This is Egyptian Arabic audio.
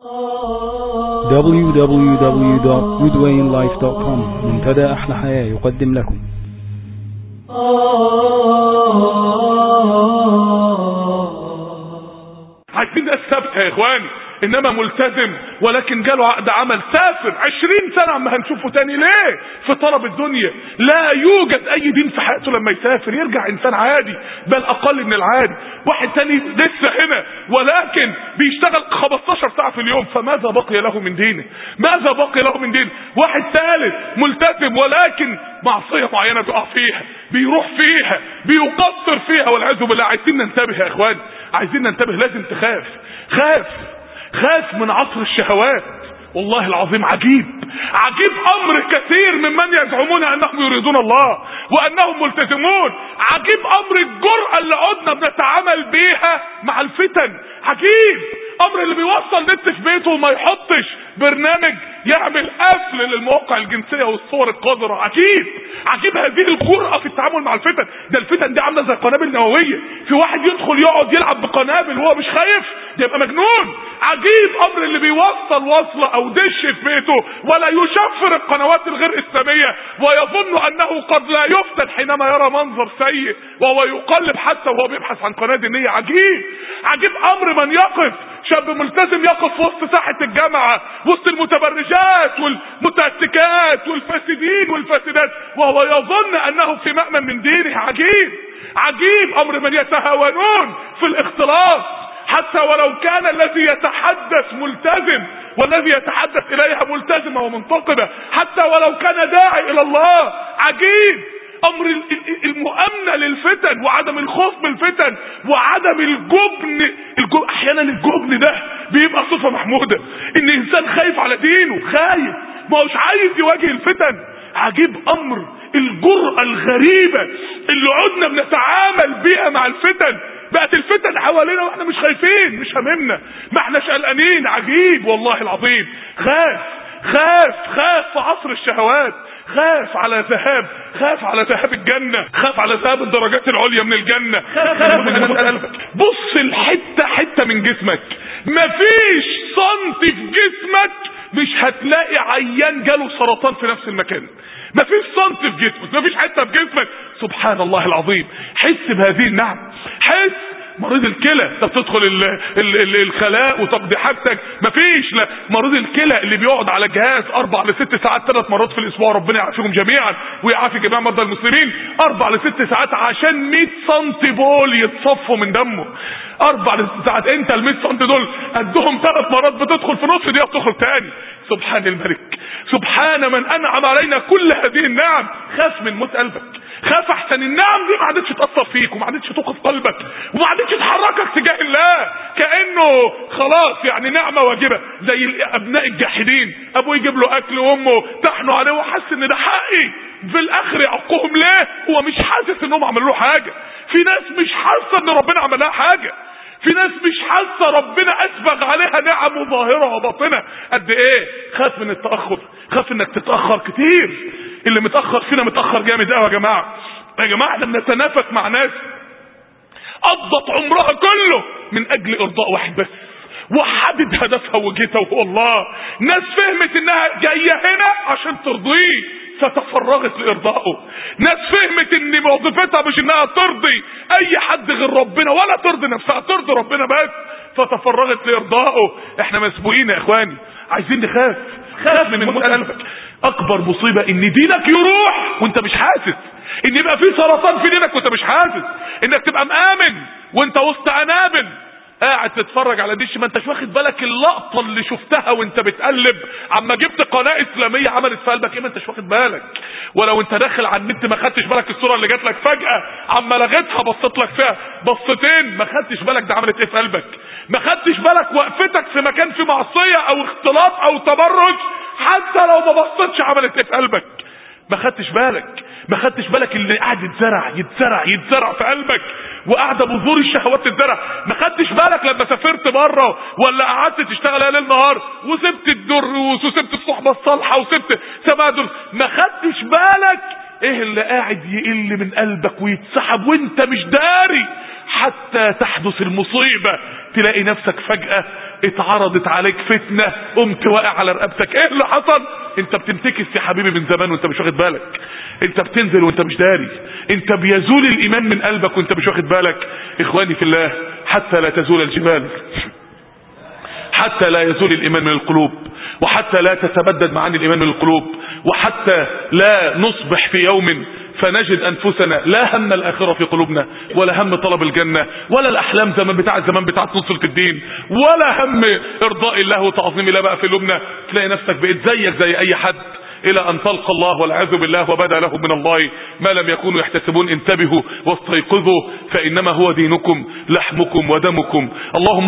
www.goodwayinlife.com منتدى أحلى حياة يقدم لكم عايزين ناس ثابته يا اخواني انما ملتزم ولكن جاله عقد عمل سافر عشرين سنة عما هنشوفه تاني ليه في طلب الدنيا لا يوجد اي دين في حياته لما يسافر يرجع انسان عادي بل اقل من العادي واحد تاني لسه هنا ولكن بيشتغل 15 ساعة في اليوم فماذا بقي له من دينه ماذا بقي له من دينه واحد ثالث ملتزم ولكن معصية معينة بيقع فيها بيروح فيها بيقصر فيها والعياذ بالله عايزين ننتبه يا اخوان عايزين ننتبه لازم تخاف خاف خاف من عصر الشهوات والله العظيم عجيب عجيب امر كثير ممن يزعمون انهم يريدون الله وانهم ملتزمون عجيب امر الجرأة اللي عدنا بنتعامل بيها مع الفتن عجيب امر اللي بيوصل نت في بيته وما يحطش برنامج يعمل قفل للمواقع الجنسية والصور القذرة عجيب عجيب هذه الجرأة في التعامل مع الفتن ده الفتن دي عاملة زي قنابل نووية في واحد يدخل يقعد يلعب بقنابل وهو مش خايف ده يبقى مجنون عجيب امر اللي بيوصل وصلة او دش في بيته ولا يشفر القنوات الغير اسلامية ويظن انه قد لا يفتن حينما يرى منظر سيء وهو يقلب حتى وهو بيبحث عن قناة دينية عجيب عجيب امر من يقف شاب ملتزم يقف وسط ساحة الجامعة وسط المتبرجات والمتأسكات والفاسدين والفاسدات وهو يظن انه في مأمن من دينه عجيب عجيب امر من يتهاونون في الاختلاط حتى ولو كان الذي يتحدث ملتزم والذي يتحدث اليها ملتزمة ومنتقبة حتى ولو كان داعي الى الله عجيب امر المؤامنة للفتن وعدم الخوف من الفتن وعدم الجبن, الجبن احيانا الجبن ده بيبقى صفة محمودة ان انسان خايف على دينه خايف ما هوش عايز يواجه الفتن عجيب امر الجرأة الغريبة اللي عدنا بنتعامل بيها مع الفتن بقت الفتن حوالينا واحنا مش خايفين مش هممنا ما احناش قلقانين عجيب والله العظيم خاف خاف خاف في عصر الشهوات خاف على ذهاب خاف على ذهاب الجنة خاف على ذهاب الدرجات العليا من الجنة خاف من قلبك بص الحتة حتة من جسمك مفيش سنتي في جسمك مش هتلاقي عيان جاله سرطان في نفس المكان مفيش سنت في جسمك مفيش حته في جسمك سبحان الله العظيم حس بهذه النعم حس مريض الكلى انت بتدخل ال ال ال الخلاء وتقضي حاجتك مفيش لا مريض الكلى اللي بيقعد على جهاز اربع لست ساعات ثلاث مرات في الاسبوع ربنا يعافيهم جميعا ويعافي جميع مرضى المسلمين اربع لست ساعات عشان 100 سم بول يتصفوا من دمه اربع لست ساعات انت ال 100 سم دول قدهم ثلاث مرات بتدخل في نص دقيقه بتخرج تاني سبحان الملك سبحان من انعم علينا كل هذه النعم خاف من موت قلبك خاف احسن النعم دي ما عادتش تاثر فيك وما عادتش توقف قلبك وما عادتش تحركك تجاه الله كانه خلاص يعني نعمه واجبه زي ابناء الجاحدين ابوه يجيب له اكل وامه تحنوا عليه وحس ان ده حقي في الاخر يعقهم ليه هو مش حاسس انهم عملوا له حاجه في ناس مش حاسه ان ربنا عمل لها حاجه في ناس مش حاسه ربنا اسبغ عليها نعم ظاهره وباطنه قد ايه خاف من التاخر خاف انك تتاخر كتير اللي متاخر فينا متاخر جامد قوي يا جماعه يا جماعه احنا بنتنافس مع ناس قضت عمرها كله من اجل ارضاء واحد بس وحدد هدفها وجهتها وهو الله ناس فهمت انها جايه هنا عشان ترضيه فتفرغت لارضائه ناس فهمت ان وظيفتها مش انها ترضي اي حد غير ربنا ولا ترضي نفسها ترضي ربنا بس فتفرغت لارضائه احنا مسبوقين يا اخواني عايزين نخاف خاف من موت قلبك اكبر مصيبه ان دينك يروح وانت مش حاسس ان يبقى في سرطان في دينك وانت مش حاسس انك تبقى مآمن وانت وسط انابل قاعد تتفرج على ديش ما انتش واخد بالك اللقطه اللي شفتها وانت بتقلب عما جبت قناه اسلاميه عملت في قلبك ايه ما انتش واخد بالك ولو انت داخل على النت ما خدتش بالك الصوره اللي جات لك فجاه عما لغيتها بصيت لك فيها بصتين ما خدتش بالك ده عملت ايه في قلبك ما خدتش بالك وقفتك في مكان فيه معصيه او اختلاط او تبرج حتى لو ما بصيتش عملت ايه في قلبك ما خدتش بالك ما خدتش بالك اللي قاعد يتزرع يتزرع يتزرع في قلبك وقاعده بذور الشهوات تتزرع ما خدتش بالك لما سافرت بره ولا قعدت تشتغل ليل نهار وسبت الدروس وسبت الصحبه الصالحه وسبت سماع دروس ما خدتش بالك ايه اللي قاعد يقل من قلبك ويتسحب وانت مش داري حتى تحدث المصيبة تلاقي نفسك فجأة اتعرضت عليك فتنة قمت واقع على رقبتك ايه اللي حصل انت بتنتكس يا حبيبي من زمان وانت مش واخد بالك انت بتنزل وانت مش داري انت بيزول الايمان من قلبك وانت مش واخد بالك اخواني في الله حتى لا تزول الجبال حتى لا يزول الإيمان من القلوب وحتى لا تتبدد معاني الإيمان من القلوب وحتى لا نصبح في يوم فنجد أنفسنا لا هم الآخرة في قلوبنا ولا هم طلب الجنة ولا الأحلام زمان بتاع الزمان بتاع نصرة الدين ولا هم إرضاء الله وتعظيم الله بقى في قلوبنا تلاقي نفسك بقيت زيك زي أي حد إلى أن تلقى الله والعياذ بالله وبدا لهم من الله ما لم يكونوا يحتسبون انتبهوا واستيقظوا فإنما هو دينكم لحمكم ودمكم اللهم